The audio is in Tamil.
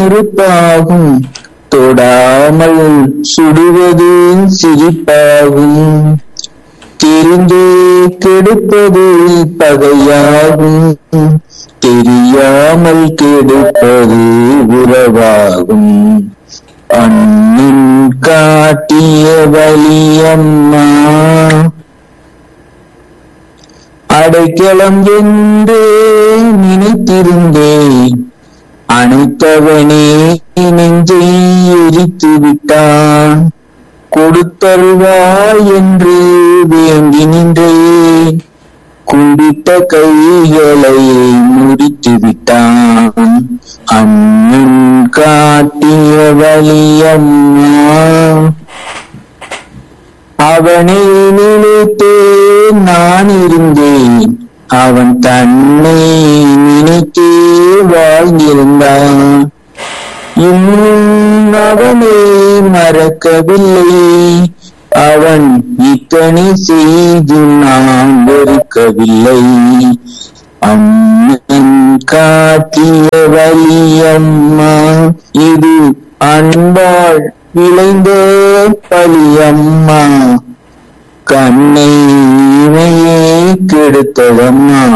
நெருப்பாகும் தொடாமல் சுடுவது சிரிப்பாகும் தெரிந்தே கெடுப்பது பகையாகும் தெரியாமல் கெடுப்பது உறவாகும் அண்ணின் காட்டிய வலியம்மா அடைக்கலம் என்றே நினைத்திருந்தேன் அணைத்தவனே நெஞ்சை எரித்து விட்டான் கொடுத்தருவாய் என்று வேண்டி நின்றேன் குடித்த கைகளை முடித்து விட்டான் அண்ணன் காட்டிய வழியம்மா அவனை நினைத்தே நான் இருந்தேன் அவன் தன்னை நினைத்தே வாழ்ந்திருந்தான் இன்னும் அவனை மறக்கவில்லை அவன் இத்தனை செய்து நான் வெறுக்கவில்லை அம்மன் காட்டிய வழியம்மா இது அன்பாள் விளைந்த பழியம்மா கண்ணை இவையே கெடுத்ததம்மா